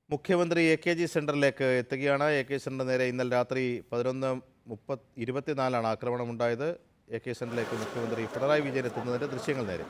മുഖ്യമന്ത്രി A K G സെൻറ്ററിലേക്ക് എത്തുകയാണ് A K സെൻറ്ററിന് നേരെ ഇന്നലെ രാത്രി പതിനൊന്ന് മുപ്പത് ഇരുപത്തിനാലാണ് ആക്രമണമുണ്ടായത് എ കെ സെൻറ്ററിലേക്ക് മുഖ്യമന്ത്രി പിണറായി വിജയൻ എത്തുന്നതിൻ്റെ ദൃശ്യങ്ങൾ നേരെ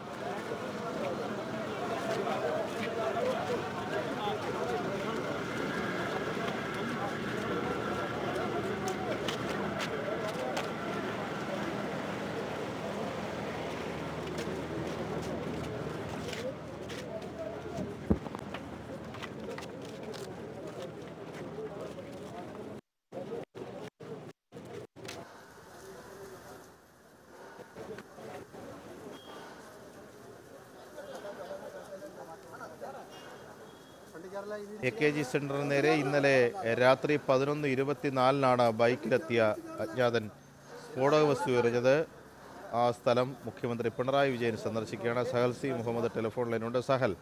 എ കെ ജി സെൻറ്ററിന് നേരെ ഇന്നലെ രാത്രി പതിനൊന്ന് ഇരുപത്തിനാലിനാണ് ബൈക്കിലെത്തിയ അജ്ഞാതൻ സ്ഫോടക വസ്തു എറിഞ്ഞത് ആ സ്ഥലം മുഖ്യമന്ത്രി പിണറായി വിജയൻ സന്ദർശിക്കുകയാണ് സഹൽ സി മുഹമ്മദ് ടെലിഫോൺ ലൈനുണ്ട് സഹൽ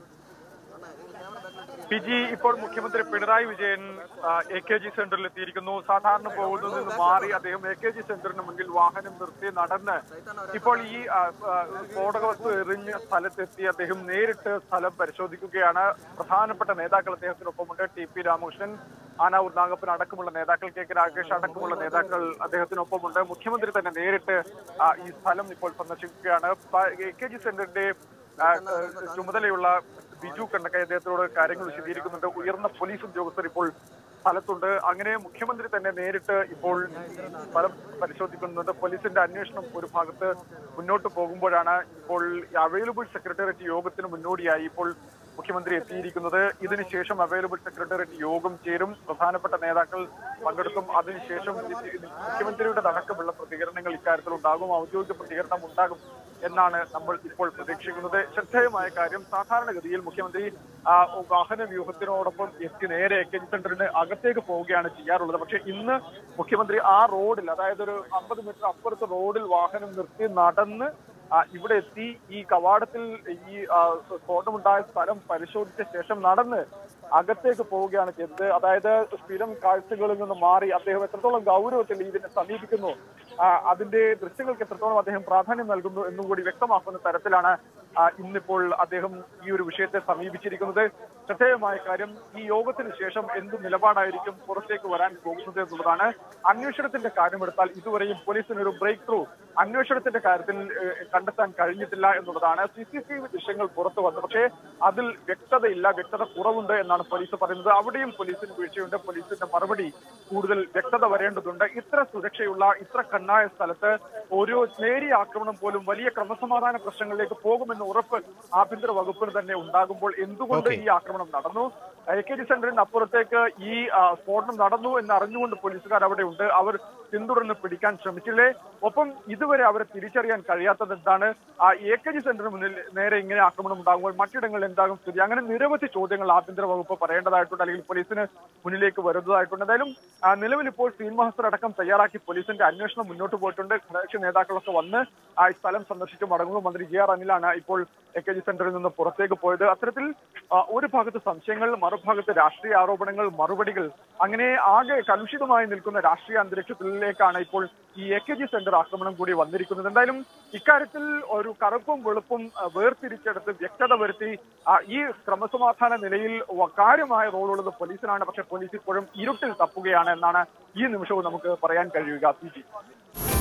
പി ജി ഇപ്പോൾ മുഖ്യമന്ത്രി Pinarayi Vijayan A K G സെന്ററിൽ എത്തിയിരിക്കുന്നു സാധാരണ പോകുന്നതിൽ നിന്ന് മാറി അദ്ദേഹം എ കെ ജി സെന്ററിന് മുന്നിൽ വാഹനം നിർത്തി നടന്ന് ഇപ്പോൾ ഈ ആ, ആ, സ്ഫോടക വസ്തു എറിഞ്ഞ സ്ഥലത്തെത്തി അദ്ദേഹം നേരിട്ട് സ്ഥലം പരിശോധിക്കുകയാണ് പ്രധാനപ്പെട്ട നേതാക്കൾ അദ്ദേഹത്തിനൊപ്പമുണ്ട് ടി പി രാമകൃഷ്ണൻ ആനാവൂർ നാഗപ്പൻ അടക്കമുള്ള നേതാക്കൾ കെ കെ രാകേഷ് അടക്കമുള്ള നേതാക്കൾ അദ്ദേഹത്തിനൊപ്പമുണ്ട് മുഖ്യമന്ത്രി തന്നെ നേരിട്ട് ആ, ഈ സ്ഥലം ഇപ്പോൾ സന്ദർശിക്കുകയാണ് എ കെ ജി സെന്ററിന്റെ ആ, ആ, ചുമതലയുള്ള ബിജു കണ്ണക്കൈ അദ്ദേഹത്തോട് കാര്യങ്ങൾ വിശദീകരിക്കുന്നുണ്ട് ഉയർന്ന പോലീസ് ഉദ്യോഗസ്ഥർ ഇപ്പോൾ സ്ഥലത്തുണ്ട് അങ്ങനെ മുഖ്യമന്ത്രി തന്നെ നേരിട്ട് ഇപ്പോൾ സ്ഥലം പരിശോധിക്കുന്നുണ്ട് പോലീസിന്റെ അന്വേഷണം ഒരു ഭാഗത്ത് മുന്നോട്ട് പോകുമ്പോഴാണ് ഇപ്പോൾ അവൈലബിൾ സെക്രട്ടേറിയറ്റ് യോഗത്തിന് മുന്നോടിയായി ഇപ്പോൾ മുഖ്യമന്ത്രി എത്തിയിരിക്കുന്നത് ഇതിനുശേഷം അവൈലബിൾ സെക്രട്ടേറിയറ്റ് യോഗം ചേരും പ്രധാനപ്പെട്ട നേതാക്കൾ പങ്കെടുക്കും അതിനുശേഷം മുഖ്യമന്ത്രിയുടെ അടക്കമുള്ള പ്രതികരണങ്ങൾ ഇക്കാര്യത്തിൽ ഉണ്ടാകും ഔദ്യോഗിക പ്രതികരണം ഉണ്ടാകും എന്നാണ് നമ്മൾ ഇപ്പോൾ പ്രതീക്ഷിക്കുന്നത് ശ്രദ്ധേയമായ കാര്യം സാധാരണഗതിയിൽ മുഖ്യമന്ത്രി ആ, വാഹന വ്യൂഹത്തിനോടൊപ്പം എത്തി നേരെ എ കെ ജി സെന്ററിന് അകത്തേക്ക് പോവുകയാണ് ചെയ്യാറുള്ളത് പക്ഷെ ഇന്ന് മുഖ്യമന്ത്രി ആ റോഡിൽ അതായത് ഒരു അമ്പത് മീറ്റർ അപ്പുറത്ത് റോഡിൽ വാഹനം നിർത്തി നടന്ന് ആ, ഇവിടെ എത്തി ഈ കവാടത്തിൽ ഈ ആ, സ്ഫോടനമുണ്ടായ സ്ഥലം പരിശോധിച്ച ശേഷം നടന്ന് അകത്തേക്ക് പോവുകയാണ് ചെയ്തത് അതായത് സ്ഥിരം കാഴ്ചകളിൽ നിന്ന് മാറി അദ്ദേഹം എത്രത്തോളം ഗൗരവത്തിൽ ഇതിനെ സമീപിക്കുന്നു ആ, അതിന്റെ ദൃശ്യങ്ങൾക്ക് എത്രത്തോളം അദ്ദേഹം പ്രാധാന്യം നൽകുന്നു എന്നും കൂടി വ്യക്തമാക്കുന്ന തരത്തിലാണ് ആ, ഇന്നിപ്പോൾ അദ്ദേഹം ഈ ഒരു വിഷയത്തെ സമീപിച്ചിരിക്കുന്നത് ശ്രദ്ധേയമായ കാര്യം ഈ യോഗത്തിന് ശേഷം എന്ത് നിലപാടായിരിക്കും പുറത്തേക്ക് വരാൻ പോകുന്നത് എന്നുള്ളതാണ് അന്വേഷണത്തിന്റെ കാര്യമെടുത്താൽ ഇതുവരെയും പോലീസിന് ഒരു ബ്രേക്ക് ത്രൂ അന്വേഷണത്തിന്റെ കാര്യത്തിൽ ഏഹ്, കണ്ടെത്താൻ കഴിഞ്ഞിട്ടില്ല എന്നുള്ളതാണ് സി സി ടി വി ദൃശ്യങ്ങൾ പുറത്തു വന്നു പക്ഷേ അതിൽ വ്യക്തതയില്ല വ്യക്തത കുറവുണ്ട് എന്നാണ് പോലീസ് പറയുന്നത് അവിടെയും പോലീസിന് വീഴ്ചയുണ്ട് പോലീസിന്റെ മറുപടി കൂടുതൽ വ്യക്തത വരേണ്ടതുണ്ട് ഇത്ര സുരക്ഷയുള്ള ഇത്ര കണ്ണായ സ്ഥലത്ത് ഒരു നേരിയ ആക്രമണം പോലും വലിയ ക്രമസമാധാന പ്രശ്നങ്ങളിലേക്ക് പോകുമെന്ന ഉറപ്പ് ആഭ്യന്തര വകുപ്പിന് തന്നെ ഉണ്ടാകുമ്പോൾ എന്തുകൊണ്ട് Okay. ഈ ആക്രമണം നടന്നു എ കെ ജി സെന്ററിന്റെ അപ്പുറത്തേക്ക് ഈ ആ, സ്ഫോടനം നടന്നു എന്ന് അറിഞ്ഞുകൊണ്ട് പോലീസുകാർ അവിടെ ഉണ്ട് അവർ പിന്തുടർന്ന് പിടിക്കാൻ ശ്രമിച്ചില്ലേ ഒപ്പം ഇതുവരെ അവരെ തിരിച്ചറിയാൻ കഴിയാത്തത് എന്താണ് ആ എ കെ ജി സെന്ററിന് മുന്നിൽ നേരെ ഇങ്ങനെ ആക്രമണം ഉണ്ടാകുമ്പോൾ മറ്റിടങ്ങളിൽ എന്താകും സ്ഥിതി അങ്ങനെ നിരവധി ചോദ്യങ്ങൾ ആഭ്യന്തര വകുപ്പ് പറയേണ്ടതായിട്ടുണ്ട് അല്ലെങ്കിൽ പോലീസിന് മുന്നിലേക്ക് വരുന്നതായിട്ടുണ്ട് എന്തായാലും ആ, നിലവിൽ ഇപ്പോൾ സീൻ മാസ്റ്റർ അടക്കം തയ്യാറാക്കി പോലീസിന്റെ അന്വേഷണം മുന്നോട്ട് പോയിട്ടുണ്ട് ഘടകകക്ഷി നേതാക്കളൊക്കെ വന്ന് ആ സ്ഥലം സന്ദർശിച്ച് മടങ്ങുന്നു മന്ത്രി ജി ആർ അനിലാണ് ഇപ്പോൾ എ കെ ജി സെന്ററിൽ നിന്ന് പുറത്തേക്ക് പോയത് അത്തരത്തിൽ ആ, ഒരു ഭാഗത്ത് സംശയങ്ങൾ മറുഭാഗത്ത് രാഷ്ട്രീയ ആരോപണങ്ങൾ മറുപടികൾ അങ്ങനെ ആകെ കലുഷിതമായി നിൽക്കുന്ന രാഷ്ട്രീയ അന്തരീക്ഷത്തിലേക്കാണ് ഇപ്പോൾ ഈ എ കെ ജി സെന്റർ ആക്രമണം കൂടി വന്നിരിക്കുന്നത് എന്തായാലും ഇക്കാര്യത്തിൽ ഒരു കറുപ്പും വെളുപ്പും ആ, വേർതിരിച്ചെടുത്ത് വ്യക്തത വരുത്തി ആ, ഈ ക്രമസമാധാന നിലയിൽ വ- കാര്യമായ റോളുള്ളത് പോലീസിനാണ് പക്ഷെ പോലീസ് ഇപ്പോഴും ഇരുട്ടിൽ തപ്പുകയാണ് എന്നാണ് ഈ നിമിഷവും നമുക്ക് പറയാൻ കഴിയുക പി ജി